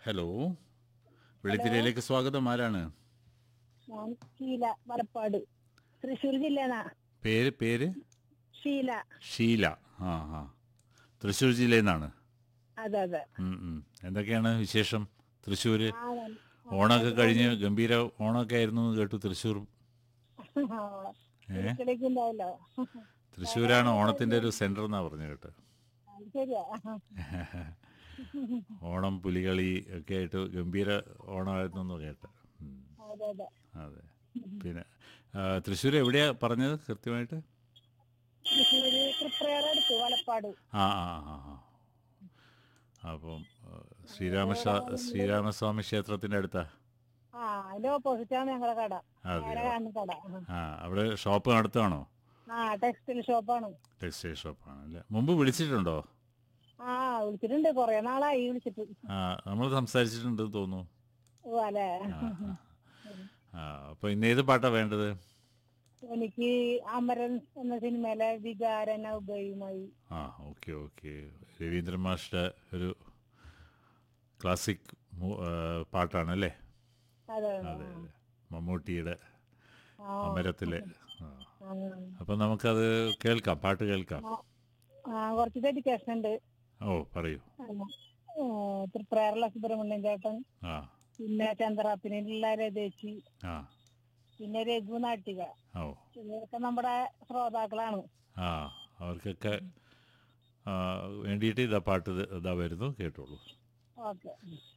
Hello വെളിത്തിരയിലേക്ക് സ്വാഗതം ആരാണ് ഞാൻ ഷീല വലപ്പാട് തൃശ്ശൂർ ജില്ലന്നാ പേര് പേര് ഷീല ഷീല ആ ആ തൃശ്ശൂർ ജില്ലയിൽ നിന്നാണ് അതെ അതെ ഉം, ഉം. എന്തൊക്കെയാണ് വിശേഷം തൃശ്ശൂര് ആ, നല്ല- ഓണമൊക്കെ കഴിഞ്ഞ് ഗംഭീര ഓണമൊക്കെ ആയിരുന്നു എന്ന് കേട്ടു തൃശ്ശൂർ ഏ ഇടയ്ക്കിടയ്ക്ക് ഉണ്ടാവല്ലോ തൃശ്ശൂരാണ് ഓണത്തിന്റെ ഒരു സെന്റർ എന്നാ പറഞ്ഞു കേട്ട് അത് ശരിയാ ഓണം പുലികളി ഒക്കെ ആയിട്ട് ഗംഭീര ഓണമായിരുന്നു എന്ന് കേട്ട് ഉം. അതെ അതെ അതെ പിന്നെ ആ, തൃശ്ശൂർ എവിടെയാ പറഞ്ഞത് കൃത്യമായിട്ട് തൃശ്ശൂര് തൃപ്രയർ അടുത്ത് വലപ്പാട് ആ ആ ആ ആ അപ്പം ആ, ശ്രീരാമസ്വാ ശ്രീരാമസ്വാമി ക്ഷേത്രത്തിന്റെ അടുത്താ ആ അതിന്റെ ഓപ്പോസിറ്റാണ് ഞങ്ങളെ കട അതെ നേരെ കാണുന്ന കട ആ അവിടെ ഷോപ്പ് നടത്തുകയാണോ ആ ടെക്സ്റ്റൈൽ ഷോപ്പാണ് ടെക്സ്റ്റൈൽ ഷോപ്പാണ് അല്ലേ മുമ്പ് വിളിച്ചിട്ടുണ്ടോ ആ വിളിച്ചിട്ടുണ്ട് കൊറേ നാളായി വിളിച്ചിട്ട് ആ നമ്മൾ സംസാരിച്ചിട്ടുണ്ട് തോന്നുന്നു ഓ അല്ലേ ആ അപ്പോൾ ഇന്ന് ഏത് പാട്ടാ വേണ്ടത് എനിക്ക് അമരൻ എന്ന സിനിമയിലെ വികാരന ഉപയുമായി ആ ഓക്കെ ഓക്കെ രവീന്ദ്രൻ മാഷിന്റെ ഒരു ക്ലാസിക് മു- ആ, പാട്ടാണല്ലേ അതെ അതെ അതെ മമ്മൂട്ടിയുടെ ആ, അമരത്തിലെ ആ. ആ. അപ്പം നമുക്കത് കേൾക്കാം പാട്ട് കേൾക്കാം ആ കുറച്ച് ഡെഡിക്കേഷൻ ഉണ്ട് ഓ പറയൂ തൃപ്രയറുള്ള സുബ്രഹ്മണ്യൻ ചേട്ടൻ ആ പിന്നെ ചന്ദ്രാപ്പിനുള്ള രതേച്ചി ആ പിന്നെ രഘു നാട്ടിക ഓ ഇവരൊക്കെ നമ്മുടെ ശ്രോതാക്കളാണ് ആ അവർക്കൊക്കെ ആ, വേണ്ടിയിട്ട് ഇതാ പാട്ട് ഇത് ഇതാ വരുന്നു കേട്ടോളൂ ഓക്കെ